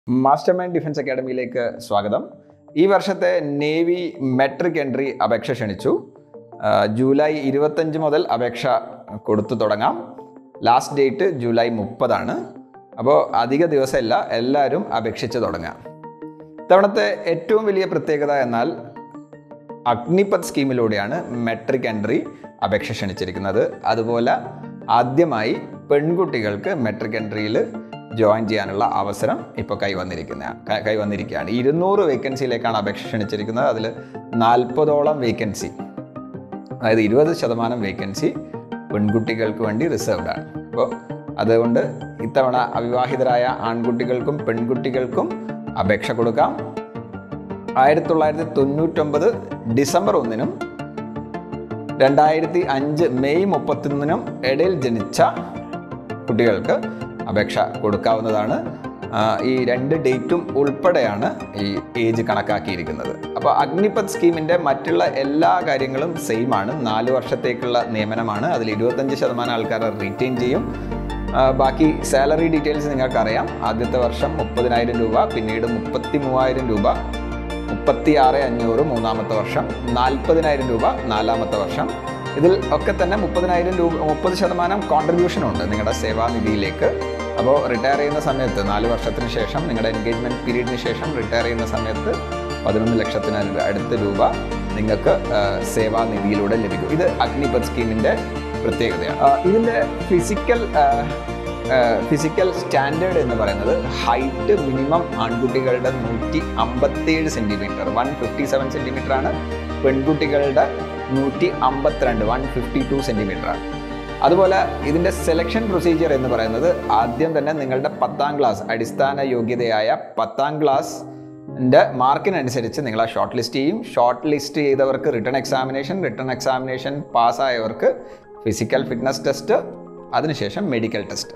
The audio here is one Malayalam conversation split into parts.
മാസ്റ്റർ മൈൻഡ് ഡിഫൻസ് അക്കാഡമിയിലേക്ക് സ്വാഗതം ഈ വർഷത്തെ നേവി മെട്രിക് എൻട്രി അപേക്ഷ ക്ഷണിച്ചു ആ, ജൂലൈ ഇരുപത്തഞ്ച് മുതൽ അപേക്ഷ കൊടുത്തു തുടങ്ങാം ലാസ്റ്റ് ഡേറ്റ് ജൂലൈ മുപ്പതാണ് അപ്പോൾ അധിക ദിവസമില്ല എല്ലാവരും അപേക്ഷിച്ച് തുടങ്ങാം ഇത്തവണത്തെ ഏറ്റവും വലിയ പ്രത്യേകത എന്നാൽ അഗ്നിപത് സ്കീമിലൂടെയാണ് മെട്രിക് എൻട്രി അപേക്ഷ ക്ഷണിച്ചിരിക്കുന്നത് അതുപോലെ ആദ്യമായി പെൺകുട്ടികൾക്ക് മെട്രിക് എൻട്രിയിൽ ജോയിൻ ചെയ്യാനുള്ള അവസരം ഇപ്പോൾ കൈവന്നിരിക്കുന്ന ക- കൈവന്നിരിക്കുകയാണ് ഇരുന്നൂറ് വേക്കൻസിയിലേക്കാണ് അപേക്ഷ ക്ഷണിച്ചിരിക്കുന്നത് അതിൽ നാൽപ്പതോളം വേക്കൻസി അതായത് ഇരുപത് ശതമാനം വേക്കൻസി പെൺകുട്ടികൾക്ക് വേണ്ടി റിസർവ്ഡ് ആണ് അപ്പോൾ അതുകൊണ്ട് ഇത്തവണ അവിവാഹിതരായ ആൺകുട്ടികൾക്കും പെൺകുട്ടികൾക്കും അപേക്ഷ കൊടുക്കാം ആയിരത്തി തൊള്ളായിരത്തി തൊണ്ണൂറ്റൊമ്പത് ഡിസംബർ ഒന്നിനും രണ്ടായിരത്തി അഞ്ച് മെയ് മുപ്പത്തൊന്നിനും ഇടയിൽ ജനിച്ച കുട്ടികൾക്ക് അപേക്ഷ കൊടുക്കാവുന്നതാണ് ആ, ഈ രണ്ട് ഡേറ്റും ഉൾപ്പെടെയാണ് ഈ ഏജ് കണക്കാക്കിയിരിക്കുന്നത് അപ്പോൾ അഗ്നിപത് സ്കീമിൻ്റെ മറ്റുള്ള എല്ലാ കാര്യങ്ങളും സെയിം ആണ് നാല് വർഷത്തേക്കുള്ള നിയമനമാണ് അതിൽ ഇരുപത്തഞ്ച് ശതമാനം ആൾക്കാരെ റീറ്റെയിൻ ചെയ്യും ആ, ബാക്കി സാലറി ഡീറ്റെയിൽസ് നിങ്ങൾക്കറിയാം ആദ്യത്തെ വർഷം മുപ്പതിനായിരം രൂപ പിന്നീട് മുപ്പത്തി മൂവായിരം രൂപ മുപ്പത്തി ആറ് അഞ്ഞൂറ് മൂന്നാമത്തെ വർഷം നാൽപ്പതിനായിരം രൂപ നാലാമത്തെ വർഷം ഇതിൽ ഒക്കെ തന്നെ മുപ്പതിനായിരം രൂപ മുപ്പത് ശതമാനം കോൺട്രിബ്യൂഷൻ ഉണ്ട് നിങ്ങളുടെ സേവാനിധിയിലേക്ക് അപ്പോൾ റിട്ടയർ ചെയ്യുന്ന സമയത്ത് നാല് വർഷത്തിന് ശേഷം നിങ്ങളുടെ എൻഗേജ്മെൻറ്റ് പീരീഡിന് ശേഷം റിട്ടയർ ചെയ്യുന്ന സമയത്ത് പതിനൊന്ന് ലക്ഷത്തിന് അടുത്ത രൂപ നിങ്ങൾക്ക് ആ, സേവാനിധിയിലൂടെ ലഭിക്കും ഇത് അഗ്നിപത് സ്കീമിൻ്റെ പ്രത്യേകതയാണ് ആ, ഇതിൻ്റെ ഫിസിക്കൽ ഫിസിക്കൽ സ്റ്റാൻഡേർഡ് എന്ന് പറയുന്നത് ഹൈറ്റ് മിനിമം ആൺകുട്ടികളുടെ നൂറ്റി അമ്പത്തേഴ് centimetre one fifty seven centimetre ആണ് പെൺകുട്ടികളുടെ നൂറ്റി അമ്പത്തിരണ്ട് വൺ ഫിഫ്റ്റി ടു സെൻറ്റിമീറ്റർ ആണ് അതുപോലെ ഇതിൻ്റെ സെലക്ഷൻ പ്രൊസീജിയർ എന്ന് പറയുന്നത് ആദ്യം തന്നെ നിങ്ങളുടെ പത്താം ക്ലാസ് അടിസ്ഥാന യോഗ്യതയായ പത്താം ക്ലാസ് ൻ്റെ മാർക്കിനനുസരിച്ച് നിങ്ങളെ ഷോർട്ട് ലിസ്റ്റ് ചെയ്യും ഷോർട്ട് ലിസ്റ്റ് ചെയ്തവർക്ക് റിട്ടേൺ എക്സാമിനേഷൻ റിട്ടേൺ എക്സാമിനേഷൻ പാസ്സായവർക്ക് ഫിസിക്കൽ ഫിറ്റ്നസ് ടെസ്റ്റ് അതിനുശേഷം മെഡിക്കൽ ടെസ്റ്റ്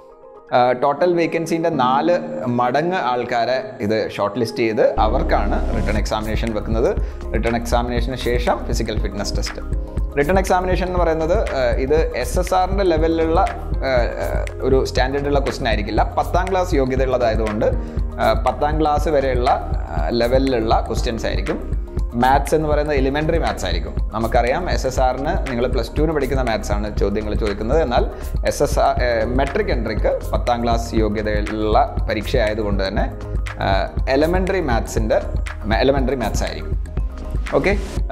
ടോട്ടൽ വേക്കൻസിൻ്റെ നാല് മടങ്ങ് ആൾക്കാരെ ഇത് ഷോർട്ട് ലിസ്റ്റ് ചെയ്ത് അവർക്കാണ് റിട്ടേൺ എക്സാമിനേഷൻ വെക്കുന്നത് റിട്ടേൺ എക്സാമിനേഷന് ശേഷം physical fitness test written examination എന്ന് പറയുന്നത് ആ, ഇത് എസ് എസ് ആറിൻ്റെ ലെവലിലുള്ള ആ, ആ, ഒരു സ്റ്റാൻഡേർഡുള്ള ക്വസ്റ്റ്യൻ ആയിരിക്കില്ല പത്താം ക്ലാസ് യോഗ്യതയുള്ളതായതുകൊണ്ട് ആ, പത്താം ക്ലാസ് വരെയുള്ള ആ, ലെവലിലുള്ള ക്വസ്റ്റ്യൻസ് ആയിരിക്കും മാത്സ് എന്ന് പറയുന്നത് എലിമെൻ്ററി മാത്സ് ആയിരിക്കും നമുക്കറിയാം എസ് എസ് ആറിന് നിങ്ങൾ പ്ലസ് ടുവിന് പഠിക്കുന്ന മാത്സ് ആണ് ചോദ്യങ്ങൾ ചോദിക്കുന്നത് എന്നാൽ എസ് എസ് ആർ മെട്രിക് എൻട്രിക്ക് പത്താം ക്ലാസ് യോഗ്യതയുള്ള പരീക്ഷ ആയതുകൊണ്ട് തന്നെ എലമെൻ്ററി മാത്സിൻ്റെ എലമെൻ്ററി മാത്സ് ആയിരിക്കും ഓക്കെ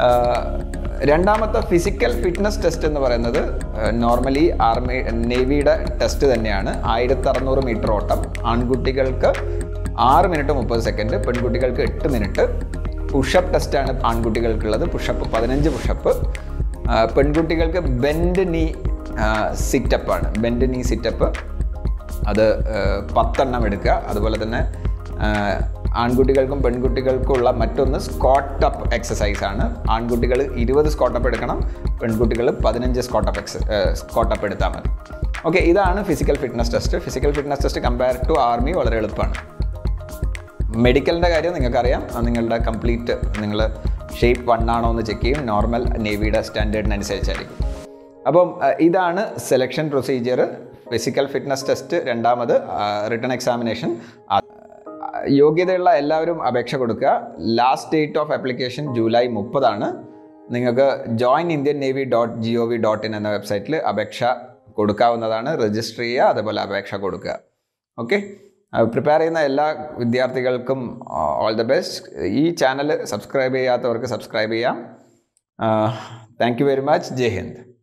രണ്ടാമത്തെ ഫിസിക്കൽ ഫിറ്റ്നസ് ടെസ്റ്റ് എന്ന് പറയുന്നത് നോർമലി ആർമി നേവിയുടെ ടെസ്റ്റ് തന്നെയാണ് ആയിരത്തി അറുന്നൂറ് മീറ്റർ ഓട്ടം ആൺകുട്ടികൾക്ക് ആറ് മിനിറ്റ് മുപ്പത് സെക്കൻഡ് പെൺകുട്ടികൾക്ക് എട്ട് മിനിറ്റ് പുഷപ്പ് ടെസ്റ്റാണ് ആൺകുട്ടികൾക്കുള്ളത് പുഷപ്പ് പതിനഞ്ച് പുഷപ്പ് പെൺകുട്ടികൾക്ക് ബെൻഡ് നീ സിറ്റപ്പ് ആണ് ബെൻഡ് നീ സിറ്റപ്പ് അത് ആ, പത്തെണ്ണം എടുക്കുക അതുപോലെ തന്നെ ആ, ആൺകുട്ടികൾക്കും പെൺകുട്ടികൾക്കുള്ള മറ്റൊന്ന് സ്കോട്ടപ്പ് എക്സസൈസ് ആണ് ആൺകുട്ടികൾ ഇരുപത് സ്കോട്ടപ്പ് എടുക്കണം പെൺകുട്ടികൾ പതിനഞ്ച് സ്കോട്ടപ്പ് എക്സ് സ്കോട്ടപ്പ് എടുത്താൽ മതി ഓക്കെ ഇതാണ് physical fitness test physical fitness test compare to army വളരെ എളുപ്പമാണ് മെഡിക്കലിൻ്റെ കാര്യം നിങ്ങൾക്കറിയാം അത് നിങ്ങളുടെ കംപ്ലീറ്റ് നിങ്ങൾ ഷേപ്പ് വൺ ആണോ എന്ന് ചെക്ക് ചെയ്യും നോർമൽ നേവിയുടെ സ്റ്റാൻഡേർഡിനനുസരിച്ചായിരിക്കും അപ്പം അഹ്, ഇതാണ് selection procedure physical fitness test രണ്ടാമത് റിട്ടേൺ എക്സാമിനേഷൻ യോഗ്യതയുള്ള എല്ലാവരും അപേക്ഷ കൊടുക്കുക last date of application July മുപ്പതാണ് നിങ്ങൾക്ക് join Indian navy dot G O V dot in എന്ന വെബ്സൈറ്റിൽ അപേക്ഷ കൊടുക്കാവുന്നതാണ് രജിസ്റ്റർ ചെയ്യുക അതേപോലെ അപേക്ഷ കൊടുക്കുക ഓക്കെ പ്രിപ്പയർ ചെയ്യുന്ന എല്ലാ വിദ്യാർത്ഥികൾക്കും ഓൾ ദ ബെസ്റ്റ് ഈ ചാനൽ സബ്സ്ക്രൈബ് ചെയ്യാത്തവർക്ക് സബ്സ്ക്രൈബ് ചെയ്യാം thank you very much Jai Hind